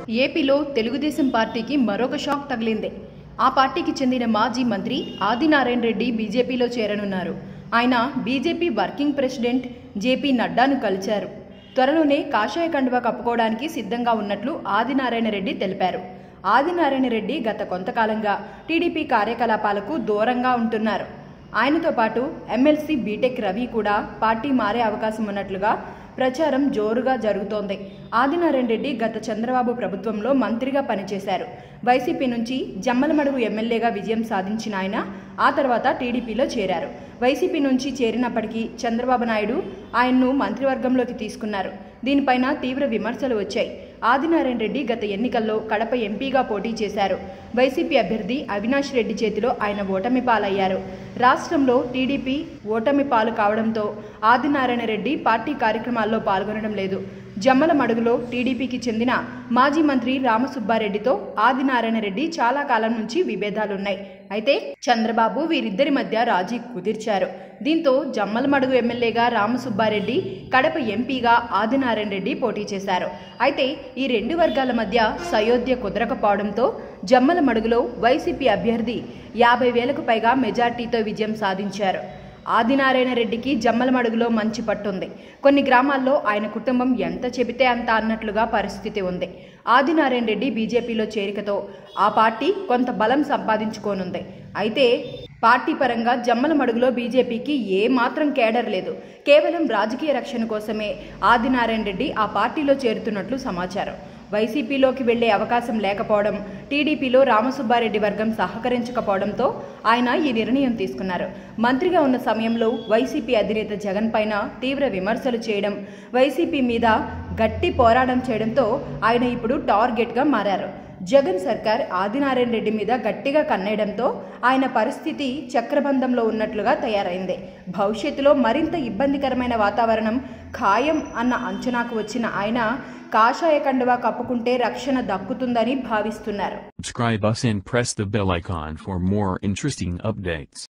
ఏపీలో తెలుగుదేశం పార్టీకి మరొక షాక్ తగిలింది ఆ పార్టీకి చెందిన మాజీ మంత్రి ఆదినారాయణ రెడ్డి బీజేపీలో చేరనున్నారు ఆయన బీజేపీ వర్కింగ్ ప్రెసిడెంట్ జేపీ నడ్డాను కలిశారు త్వరలోనే కాషాయ కండువా కప్పుకోవడానికి సిద్ధంగా ఉన్నట్లు ఆదినారాయణ రెడ్డి తెలిపారు ఆదినారాయణ రెడ్డి గత కొంతకాలంగా టీడీపీ కార్యకలాపాలకు దూరంగా ఉంటున్నారు ఆయనతో పాటు ఎమ్మెల్సీ బీటెక్ రవి కూడా పార్టీ మారే అవకాశం ఉన్నట్లుగా ప్రచారం జోరుగా జరుగుతోంది ఆదినారాయణ రెడ్డి గత చంద్రబాబు ప్రభుత్వంలో మంత్రిగా పనిచేశారు వైసీపీ నుంచి జమ్మలమడుగు ఎమ్మెల్యేగా విజయం సాధించిన ఆయన ఆ తర్వాత టీడీపీలో చేరారు వైసీపీ నుంచి చేరినప్పటికీ చంద్రబాబు నాయుడు ఆయన్ను మంత్రివర్గంలోకి తీసుకున్నారు దీనిపైన తీవ్ర విమర్శలు వచ్చాయి ఆదినారాయణ రెడ్డి గత ఎన్నికల్లో కడప ఎంపీగా పోటీ చేశారు వైసీపీ అభ్యర్థి అవినాష్ రెడ్డి చేతిలో ఆయన ఓటమి పాలయ్యారు రాష్ట్రంలో టీడీపీ ఓటమి పాలు కావడంతో ఆదినారాయణ రెడ్డి పార్టీ కార్యక్రమాల్లో పాల్గొనడం లేదు జమ్మల మడుగులో టీడీపీకి చెందిన మాజీ మంత్రి రామసుబ్బారెడ్డితో ఆదినారాయణ రెడ్డి చాలా కాలం నుంచి విభేదాలున్నాయి అయితే చంద్రబాబు వీరిద్దరి మధ్య రాజీ కుదిర్చారు దీంతో జమ్మల మడుగు ఎమ్మెల్యేగా రామసుబ్బారెడ్డి కడప ఎంపీగా ఆదినారాయణ రెడ్డి పోటీ చేశారు అయితే ఈ రెండు వర్గాల మధ్య సయోధ్య కుదరకపోవడంతో జమ్మల మడుగులో వైసీపీ అభ్యర్థి యాభై వేలకు పైగా మెజార్టీతో విజయం సాధించారు ఆదినారాయణ రెడ్డికి జమ్మలమడుగులో మంచి పట్టుంది కొన్ని గ్రామాల్లో ఆయన కుటుంబం ఎంత చెబితే అంత అన్నట్లుగా పరిస్థితి ఉంది ఆదినారాయణ రెడ్డి బీజేపీలో చేరికతో ఆ పార్టీ కొంత బలం సంపాదించుకోనుంది అయితే పార్టీ పరంగా జమ్మలమడుగులో బీజేపీకి ఏ మాత్రం కేడర్ లేదు కేవలం రాజకీయ రక్షణ కోసమే ఆదినారాయణ రెడ్డి ఆ పార్టీలో చేరుతున్నట్లు సమాచారం వైసీపీలోకి వెళ్లే అవకాశం లేకపోవడం టీడీపీలో రామసుబ్బారెడ్డి వర్గం సహకరించకపోవడంతో ఆయన ఈ నిర్ణయం తీసుకున్నారు మంత్రిగా ఉన్న సమయంలో వైసీపీ అధినేత జగన్ పైన తీవ్ర విమర్శలు చేయడం వైసీపీ మీద గట్టి పోరాటం చేయడంతో ఆయన ఇప్పుడు టార్గెట్గా మారారు జగన్ సర్కార్ ఆదినారాయణ రెడ్డి మీద గట్టిగా కన్నేయడంతో ఆయన పరిస్థితి చక్రబంధంలో ఉన్నట్లుగా తయారైంది భవిష్యత్తులో మరింత ఇబ్బందికరమైన వాతావరణం ఖాయం అన్న అంచనాకు వచ్చిన ఆయన కాషాయ కండువా కప్పుకుంటే రక్షణ దక్కుతుందని భావిస్తున్నారు Subscribe us and press the bell icon for more interesting updates.